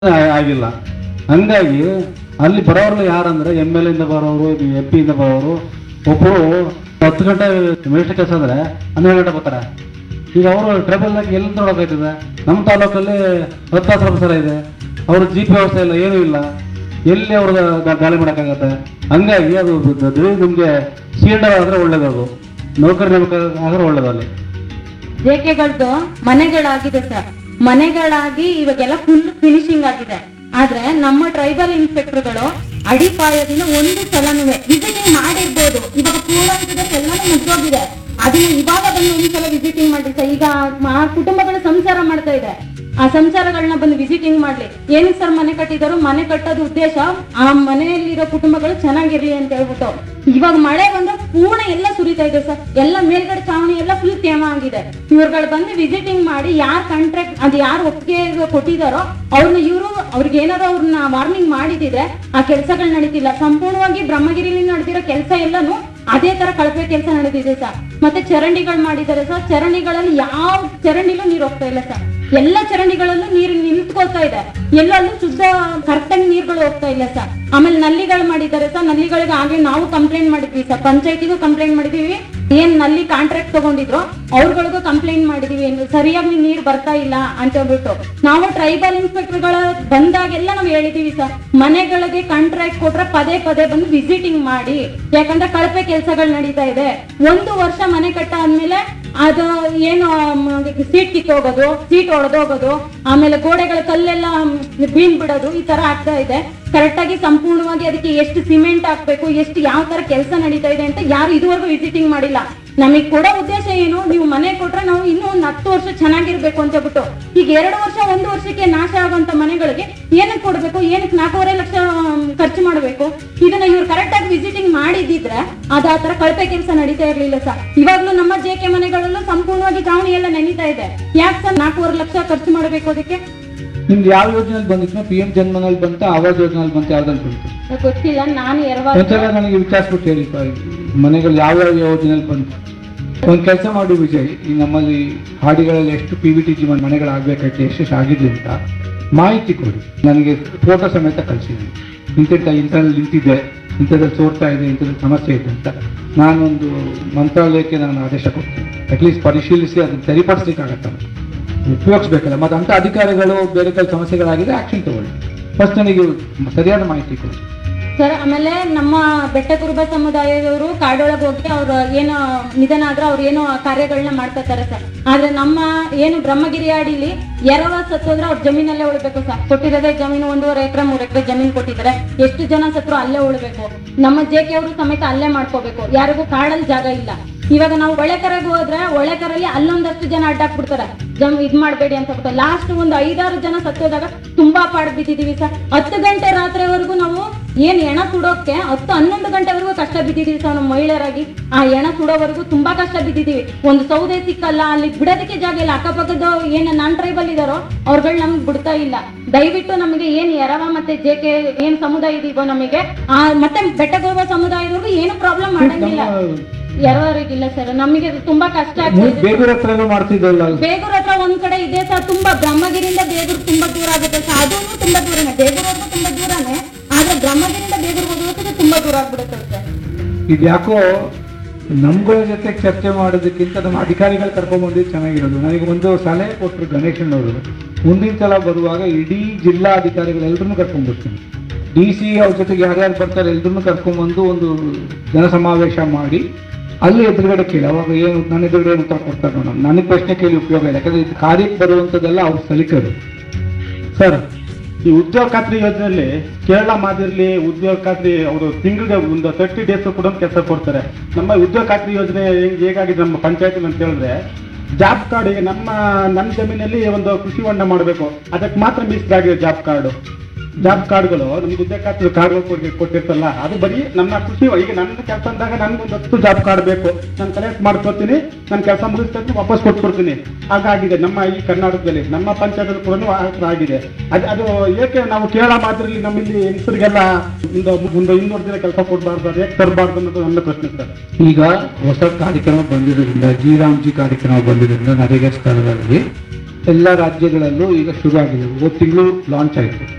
ಆಗಿಲ್ಲ ಹಂಗಾಗಿ ಅಲ್ಲಿ ಬರೋರು ಯಾರಂದ್ರೆ ಎಮ್ ಎಲ್ ಇಂದ ಬರೋರು ಎಂ ಪಿ ಇಂದ ಬರೋರು ಒಬ್ಬರು ಹತ್ತು ಗಂಟೆ ಮಿನಿಸ್ಟರ್ ಕೆಲಸ ಅಂದ್ರೆ ಹನ್ನೆರಡು ಗಂಟೆ ಬರ್ತಾರೆ ಈಗ ಅವರು ಟ್ರೈಬಲ್ನಾಗ ಎಲ್ಲಿ ನೋಡೋಕಾಯ್ತದೆ ನಮ್ಮ ತಾಲೂಕಲ್ಲಿ ಹತ್ತು ಹತ್ತು ಪ್ರೊಫೆಸರ್ ಇದೆ ಅವ್ರ ಜಿ ಪಿ ವ್ಯವಸ್ಥೆ ಇಲ್ಲ ಏನೂ ಇಲ್ಲ ಎಲ್ಲಿ ಅವ್ರಿಗೆ ಗಾ- ಗಾಳಿ ಮಾಡೋಕ್ಕಾಗತ್ತೆ ಹಂಗಾಗಿ ಅದು ನಿಮಗೆ ಸೀಲ್ಡರ್ ಆದರೆ ಒಳ್ಳೇದು ಅದು ನೌಕರಿ ನೇಮಕ ಆದ್ರೆ ಒಳ್ಳೇದು ಅಲ್ಲಿ ಜೇಕೆಗಳದ್ದು ಮನೆಗಳಾಗಿದೆ ಸರ್ ಮನೆಗಳಾಗಿ ಇವಾಗೆಲ್ಲ ಫುಲ್ ಫಿನಿಶಿಂಗ್ ಆಗಿದೆ ಆದ್ರೆ ನಮ್ಮ ಟ್ರೈಬಲ್ ಇನ್ಸ್ಪೆಕ್ಟರ್ಗಳು ಅಡಿಪಾಯದಿಂದ ಒಂದು ಸಲನೂ ವಿಸಿಟಿಂಗ್ ಮಾಡಿರ್ಬೋದು ಇವಾಗ ಪೂರ್ವಾಂಶದಲ್ಲಿ ಎಲ್ಲಾನು ಮುಗ್ದೋಗಿದೆ ಅದನ್ನ ಇವಾಗ ಬಂದು ಒಂದ್ಸಲ ವಿಸಿಟಿಂಗ್ ಮಾಡಿ ಸರ್ ಈಗ ಆ ಕುಟುಂಬಗಳು ಸಂಸಾರ ಮಾಡ್ತಾ ಇದೆ ಆ ಸಂಸಾರಗಳನ್ನ ಬಂದು ವಿಸಿಟಿಂಗ್ ಮಾಡ್ಲಿ ಏನಕ್ಕೆ ಸರ್ ಮನೆ ಕಟ್ಟಿದಾರೋ ಮನೆ ಕಟ್ಟೋದು ಉದ್ದೇಶ ಆ ಮನೆಯಲ್ಲಿರೋ ಕುಟುಂಬಗಳು ಚೆನ್ನಾಗಿರ್ಲಿ ಅಂತ ಹೇಳ್ಬಿಟ್ಟು ಇವಾಗ ಮಳೆ ಬಂದ್ರೆ ಪೂರ್ಣ ಎಲ್ಲ ಸುರಿತಾ ಇದೆ ಸರ್ ಎಲ್ಲ ಮೇಲ್ಗಡೆ ಚಾವಣಿ ಎಲ್ಲ ಫುಲ್ ತೇಮ ಆಗಿದೆ ಇವ್ರುಗಳು ಬಂದು ವಿಸಿಟಿಂಗ್ ಮಾಡಿ ಯಾರ್ ಕಾಂಟ್ರಾಕ್ಟ್ ಅದು ಯಾರು ಒಪ್ಪಿಗೆ ಕೊಟ್ಟಿದಾರೋ ಅವ್ರನ್ನ ಇವರು ಅವ್ರಿಗೆ ಏನಾರು ಅವ್ರನ್ನ ವಾರ್ನಿಂಗ್ ಮಾಡಿದಿದ್ರೆ ಆ ಕೆಲಸಗಳು ನಡೀತಿಲ್ಲ ಸಂಪೂರ್ಣವಾಗಿ ಬ್ರಹ್ಮಗಿರಿಲಿ ನಡೆದಿರೋ ಕೆಲಸ ಎಲ್ಲಾನು ಅದೇ ತರ ಕಳಪೆ ಕೆಲಸ ನಡೆದಿದೆ ಸರ್ ಮತ್ತೆ ಚರಂಡಿಗಳು ಮಾಡಿದ್ದಾರೆ ಸರ್ ಚರಂಡಿಗಳಲ್ಲಿ ಯಾವ ಚರಂಡಿಲೂ ನೀರು ಹೋಗ್ತಾ ಇಲ್ಲ ಸರ್ ಎಲ್ಲ ಚರಂಡಿಗಳಲ್ಲೂ ನೀರು ನಿಂತ್ಕೊಳ್ತಾ ಇದೆ ಎಲ್ಲಲ್ಲೂ ಶುದ್ಧ ಕರೆಕ್ಟಾಗಿ ನೀರುಗಳು ಹೋಗ್ತಾ ಇಲ್ಲ ಸರ್ ಆಮೇಲೆ ನಲ್ಲಿಗಳು ಮಾಡಿದ್ದಾರೆ ಸರ್ ನಲ್ಲಿಗಳಿಗೆ ಹಾಗೆ ನಾವು ಕಂಪ್ಲೇಂಟ್ ಮಾಡಿದ್ವಿ ಸರ್ ಪಂಚಾಯತಿಗೂ ಕಂಪ್ಲೇಂಟ್ ಮಾಡಿದೀವಿ ಏನ್ ನಲ್ಲಿ ಕಾಂಟ್ರಾಕ್ಟ್ ತಗೊಂಡಿದ್ರು ಅವ್ರಗಳಿಗೂ ಕಂಪ್ಲೇಂಟ್ ಮಾಡಿದೀವಿ ಏನು ಸರಿಯಾಗಿ ನೀರು ಬರ್ತಾ ಇಲ್ಲ ಅಂತ ಹೇಳ್ಬಿಟ್ಟು ನಾವು ಟ್ರೈಬಲ್ ಇನ್ಸ್ಪೆಕ್ಟರ್ಗಳ ಬಂದಾಗೆಲ್ಲ ನಾವು ಹೇಳಿದೀವಿ ಸರ್ ಮನೆಗಳಿಗೆ ಕಾಂಟ್ರಾಕ್ಟ್ ಕೊಟ್ರೆ ಪದೇ ಪದೇ ಬಂದು ವಿಸಿಟಿಂಗ್ ಮಾಡಿ ಯಾಕಂದ್ರೆ ಕಳಪೆ ಕೆಲಸಗಳು ನಡೀತಾ ಇದೆ ಒಂದು ವರ್ಷ ಮನೆ ಕಟ್ಟ ಆದ್ಮೇಲೆ ಅದು ಏನು ಸೀಟ್ ಕಿತ್ತೋಗೋದು ಸೀಟ್ ಒಡೆದೋಗೋದು ಆಮೇಲೆ ಗೋಡೆಗಳ ಕಲ್ಲೆಲ್ಲ ಬೀನ್ ಬಿಡೋದು ಈ ತರ ಆಗ್ತಾ ಇದೆ ಕರೆಕ್ಟ್ ಆಗಿ ಸಂಪೂರ್ಣವಾಗಿ ಅದಕ್ಕೆ ಎಷ್ಟು ಸಿಮೆಂಟ್ ಹಾಕ್ಬೇಕು ಎಷ್ಟು ಯಾವ ತರ ಕೆಲಸ ನಡೀತಾ ಇದೆ ಅಂತ ಯಾರು ಇದುವರೆಗೂ ವಿಸಿಟಿಂಗ್ ಮಾಡಿಲ್ಲ ನಮಗೆ ಕೊಡೋ ಉದ್ದೇಶ ಏನು ನೀವು ಮನೆ ಕೊಟ್ರೆ ನಾವು ಇನ್ನೂ ಒಂದು ಹತ್ತು ವರ್ಷ ಚೆನ್ನಾಗಿರ್ಬೇಕು ಅಂತ ಹೇಳ್ಬಿಟ್ಟು ಈಗ ಎರಡು ವರ್ಷ ಒಂದು ವರ್ಷಕ್ಕೆ ನಾಶ ಆಗುವಂತ ಮನೆಗಳಿಗೆ ಏನಕ್ಕೆ ಕೊಡ್ಬೇಕು ಏನಕ್ಕೆ ನಾಲ್ಕೂವರೆ ಲಕ್ಷ ಆಮ್, ಖರ್ಚು ಮಾಡಬೇಕು ಇದನ್ನ ಇವ್ರು ಕರೆಕ್ಟ್ ಆಗಿ ವಿಸಿಟಿಂಗ್ ಮಾಡಿದಿದ್ರೆ ಅದ ಆ ತರ ಕಳಪೆ ಕೆಲಸ ನಡೀತಾ ಇರ್ಲಿಲ್ಲ ಸರ್ ಇವಾಗ್ಲೂ ನಮ್ಮ ಜೆ ಕೆ ಮನೆಗಳಲ್ಲೂ ಸಂಪೂರ್ಣವಾಗಿ ಚಾವಣಿ ಎಲ್ಲ ನೆನೀತಾ ಇದೆ ಯಾಕೆ ಸರ್ ನಾಲ್ಕೂವರೆ ಲಕ್ಷ ಖರ್ಚು ಮಾಡಬೇಕು ಅದಕ್ಕೆ ನಿಮ್ದು ಯಾವ ಯೋಜನೆಯಲ್ಲಿ ಬಂದಿತ್ತು ಪಿ ಎಂ ಜನ್ಮನಲ್ಲಿ ಬಂತ ಆವಾಸ್ ಯೋಜನೆಯಲ್ಲಿ ಬಂತ ಯಾವ್ದ್ರಲ್ಲಿ ಬಂತು ಗೊತ್ತಿಲ್ಲ ನಾನು ಎರವಾಗ ಒಂದ್ಸಲ ನನಗೆ ವಿಚಾರಿಸ್ಬಿಟ್ಟು ಹೇಳಿ ಪ, ಮನೆಗಳು ಯಾವ್ಯಾವ ಯೋಜನೆಯಲ್ಲಿ ಬಂತು ಒಂದು ಕೆಲಸ ಮಾಡಿ ವಿಜಯ್ ಈ ನಮ್ಮಲ್ಲಿ ಹಾಡಿಗಳಲ್ಲಿ ಎಷ್ಟು ಪಿ ವಿ ಟಿ ಜಿ ಮನೆಗಳಾಗಬೇಕಾಯ್ತು ಎಷ್ಟು ಆಗಿದ್ವಿ ಅಂತ ಮಾಹಿತಿ ಕೊಡಿ ನನಗೆ ಫೋಟೋ ಸಮೇತ ಕಳಿಸಿದ್ದೀನಿ ಇಂತಿಂತ ಇಂಥಲ್ಲಿ ನಿಂತಿದೆ ಇಂಥದ್ರಲ್ಲಿ ಸೋರ್ತಾ ಇದೆ ಇಂಥದ್ದು ಸಮಸ್ಯೆ ಇದೆ ಅಂತ ನಾನೊಂದು ಮಂತ್ರಾಲಯಕ್ಕೆ ನಾನು ಆದೇಶ ಕೊಡ್ತೀನಿ ಅಟ್ಲೀಸ್ಟ್ ಪರಿಶೀಲಿಸಿ ಅದನ್ನು ಸರಿಪಡಿಸ್ಲಿಕ್ಕಾಗತ್ತಲ್ಲ ಉಪಯೋಗಿಸ್ಬೇಕಲ್ಲ ಮತ್ತು ಅಂಥ ಅಧಿಕಾರಿಗಳು ಬೇರೆ ಕೆಲವು ಸಮಸ್ಯೆಗಳಾಗಿದೆ ಆಕ್ಷನ್ ತಗೊಳ್ಳಿ ಫಸ್ಟ್ ನನಗೆ ಸರಿಯಾದ ಮಾಹಿತಿ ಕೊಡಿ ಸರ್ ಆಮೇಲೆ ನಮ್ಮ ಬೆಟ್ಟ ಕುರುಬ ಸಮುದಾಯದವರು ಕಾಡೊಳಗೆ ಹೋಗಿ ಅವ್ರು ಏನು ನಿಧನ ಆದ್ರೆ ಅವ್ರು ಏನೋ ಕಾರ್ಯಗಳನ್ನ ಮಾಡ್ತಾ ಇರ್ತಾರೆ ಸರ್ ಆದ್ರೆ ನಮ್ಮ ಏನು ಬ್ರಹ್ಮಗಿರಿ ಹಾಡಿಲಿ ಎರವ ಸತ್ತೋದ್ರೆ ಅವ್ರ ಜಮೀನಲ್ಲೇ ಉಳ್ಬೇಕು ಸರ್ ಕೊಟ್ಟಿರೋದೇ ಜಮೀನು ಒಂದೂವರೆ ಎಕರೆ ಮೂರ್ ಎಕರೆ ಜಮೀನು ಕೊಟ್ಟಿದ್ದಾರೆ ಎಷ್ಟು ಜನ ಸತ್ರು ಅಲ್ಲೇ ಉಳ್ಬೇಕು ನಮ್ಮ ಜೆ ಕೆ ಅವರು ಸಮೇತ ಅಲ್ಲೇ ಮಾಡ್ಕೋಬೇಕು ಯಾರಿಗೂ ಕಾಡಲ್ಲಿ ಜಾಗ ಇಲ್ಲ ಇವಾಗ ನಾವು ಒಳೆಕರೆಗೆ ಹೋದ್ರೆ ಒಳೆಕರಲ್ಲಿ ಅಲ್ಲೊಂದಷ್ಟು ಜನ ಅಡ್ಡಾಕ್ಬಿಡ್ತಾರೆ ಜಮ್ ಇದ್ ಮಾಡ್ಬೇಡಿ ಅಂತ ಬಿಟ್ಟು ಲಾಸ್ಟ್ ಒಂದು ಐದಾರು ಜನ ಸತ್ತೋದಾಗ ತುಂಬಾ ಪಾಡ್ ಬಿದ್ದಿದೀವಿ ಸರ್ ಹತ್ತು ಗಂಟೆ ರಾತ್ರಿವರೆಗೂ ನಾವು ಏನ್ ಎಣ ಸುಡೋಕೆ ಹತ್ತು ಹನ್ನೊಂದು ಗಂಟೆವರೆಗೂ ಕಷ್ಟ ಬಿದ್ದಿದೀವಿ ಸರ್ ನಮ್ಮ ಮಹಿಳೆಯರಾಗಿ ಆ ಎಣ ಸುಡೋವರೆಗೂ ತುಂಬಾ ಕಷ್ಟ ಬಿದ್ದಿದೀವಿ ಒಂದು ಸೌದೆ ಸಿಕ್ಕಲ್ಲ ಅಲ್ಲಿ ಬಿಡೋದಕ್ಕೆ ಜಾಗ ಇಲ್ಲ ಅಕ್ಕಪಕ್ಕದ ಏನ್ ನಾನ್ ಟ್ರೈಬಲ್ ಇದಾರೋ ಅವ್ರುಗಳು ನಮ್ಗೆ ಬಿಡ್ತಾ ಇಲ್ಲ ದಯವಿಟ್ಟು ನಮಗೆ ಏನ್ ಎರವ ಮತ್ತೆ ಜೆ ಕೆ ಏನ್ ಸಮುದಾಯ ಇದೀವೋ ನಮಗೆ ಆ ಮತ್ತೆ ಬೆಟ್ಟಗೋಬ ಸಮುದಾಯದವ್ರಿಗೂ ಏನು ಪ್ರಾಬ್ಲಮ್ ಮಾಡಂಗಿಲ್ಲ ಎರವರಿಗಿಲ್ಲ ಸರ್ ನಮಗೆ ಅದು ತುಂಬಾ ಕಷ್ಟ ಆಗ್ತಾ ಇದೆ ಬೇಗೂರ್ ಹತ್ರನೂ ಮಾಡ್ತಿದ್ದಲ್ಲ ಬೇಗೂರ್ ಹತ್ರ ಒಂದ್ ಕಡೆ ಇದೆ ಸರ್ ತುಂಬಾ ಬ್ರಹ್ಮಗಿರಿಯಿಂದ ಬೇಗೂರ್ ತುಂಬಾ ದೂರ ಆಗುತ್ತೆ ಸರ್ ಅದೂ ತುಂಬಾ ದೂರನೇ ಬೇಗೂರ್ವರೆಗೂ ತುಂಬಾ ದೂರನೇ ಆದ್ರೆ ಬ್ರಹ್ಮಗಿರಿಯಿಂದ ಬೇಗೂರ್ ಹೋಗೋದಕ್ಕೆ ತುಂಬಾ ದೂರ ಆಗ್ಬಿಡುತ್ತೆ ಸರ್ ಇದು ಯಾಕೋ ನಮ್ಗಳ ಜೊತೆ ಚರ್ಚೆ ಮಾಡೋದಕ್ಕಿಂತ ನಮ್ಮ ಅಧಿಕಾರಿಗಳು ಕರ್ಕೊಂಡ್ಬಂದಿದ್ದು ಚೆನ್ನಾಗಿರೋದು ನನಗೆ ಒಂದು ಸಲಹೆ ಕೊಟ್ಟರು ಗಣೇಶನ್ ಅವರು ಮುಂದಿನ ಸಲ ಬರುವಾಗ ಇಡೀ ಜಿಲ್ಲಾ ಅಧಿಕಾರಿಗಳೆಲ್ಲರನ್ನೂ ಕರ್ಕೊಂಡ್ಬರ್ತೀನಿ ಡಿ ಸಿ ಅವ್ರ ಜೊತೆಗೆ ಯಾರ್ಯಾರು ಬರ್ತಾರೆ ಎಲ್ಲರನ್ನೂ ಕರ್ಕೊಂಡ್ಬಂದು ಒಂದು ಜನಸಮಾವೇಶ ಮಾಡಿ ಅಲ್ಲಿ ಎದುರುಗಡೆ ಕೇಳಿ ಅವಾಗ ಏನು ನನ್ನ ಎದುರುಗಡೆ ಏನು ಉತ್ತರ ಕೊಡ್ತಾರೆ ನೋಡೋಣ ನನಗೆ ಪ್ರಶ್ನೆ ಕೇಳಿ ಉಪಯೋಗ ಇಲ್ಲ ಯಾಕಂದ್ರೆ ಇದು ಕಾರ್ಯಕ್ಕೆ ಬರುವಂಥದ್ದೆಲ್ಲ ಅವ್ರ ಸಲಿಕರು ಸರ್ ಈ ಉದ್ಯೋಗ ಖಾತ್ರಿ ಯೋಜನೆಯಲ್ಲಿ ಕೇರಳ ಮಾದರಿಲಿ ಉದ್ಯೋಗ ಖಾತ್ರಿ ಅವರು ತಿಂಗಳಿಗೆ ಒಂದು ತರ್ಟಿ ಡೇಸ್ ಕೂಡ ಕೆಲಸ ಕೊಡ್ತಾರೆ ನಮ್ಮ ಉದ್ಯೋಗ ಖಾತ್ರಿ ಯೋಜನೆ ಹೆಂಗ್ ಹೇಗಾಗಿದೆ ನಮ್ಮ ಪಂಚಾಯತ್ ಅಂತ ಹೇಳಿದ್ರೆ ಜಾಬ್ ಕಾರ್ಡ್ ಈಗ ನಮ್ಮ ನನ್ನ ಜಮೀನಲ್ಲಿ ಒಂದು ಕೃಷಿ ಹೊಂಡ ಮಾಡಬೇಕು ಅದಕ್ಕೆ ಮಾತ್ರ ಮೀಸಲಾಗಿದೆ ಜಾಬ್ ಕಾರ್ಡು ಜಾಬ್ ಕಾರ್ಡ್ಗಳು ನಮ್ಗೆ ಉದ್ಯೋಗ ಖಾತ್ರಿ ಕಾರ್ಡ್ಗಳು ಕೊಡಿ ಕೊಟ್ಟಿರ್ತಲ್ಲ ಅದು ಬರೀ ನಮ್ಮ ಕೃಷಿ ಈಗ ನನ್ನ ಕೆಲಸ ಅಂದಾಗ ನನ್ಗೊಂದು ಹತ್ತು ಜಾಬ್ ಕಾರ್ಡ್ ಬೇಕು ನಾನು ಕಲೆಕ್ಟ್ ಮಾಡ್ಕೊತೀನಿ ನಾನು ಕೆಲಸ ಮುಗಿಸ್ತೀನಿ ವಾಪಸ್ ಕೊಟ್ಬಿಡ್ತೀನಿ ಹಾಗಾಗಿದೆ ನಮ್ಮ ಈ ಕರ್ನಾಟಕದಲ್ಲಿ ನಮ್ಮ ಪಂಚಾಯತ್ ಕೂಡ ಆ ಥರ ಆಗಿದೆ ಅದು ಅದು ಏಕೆ ನಾವು ಕೇರಳ ಮಾತ್ರದಲ್ಲಿ ನಮ್ಮಲ್ಲಿ ಹೆಂಗಸರಿಗೆಲ್ಲ ಒಂದು ಒಂದು ಇನ್ನೂರು ದಿನ ಕೆಲಸ ಕೊಡಬಾರ್ದು ಅದು ಯಾಕೆ ತರಬಾರ್ದು ಅನ್ನೋದು ನನ್ನ ಪ್ರಶ್ನೆ ಸರ್ ಈಗ ಹೊಸ ಕಾರ್ಯಕ್ರಮ ಬಂದಿರೋದ್ರಿಂದ ಜಿ ರಾಮ್ಜಿ ಕಾರ್ಯಕ್ರಮ ಬಂದಿರೋದ್ರಿಂದ ನರೇಗಾ ಸ್ಥಳದಲ್ಲಿ ಎಲ್ಲ ರಾಜ್ಯಗಳಲ್ಲೂ ಈಗ ಶುರು ಆಗಿದೆ ಒಂದು ತಿಂಗಳು ಲಾಂಚ್ ಆಯಿತು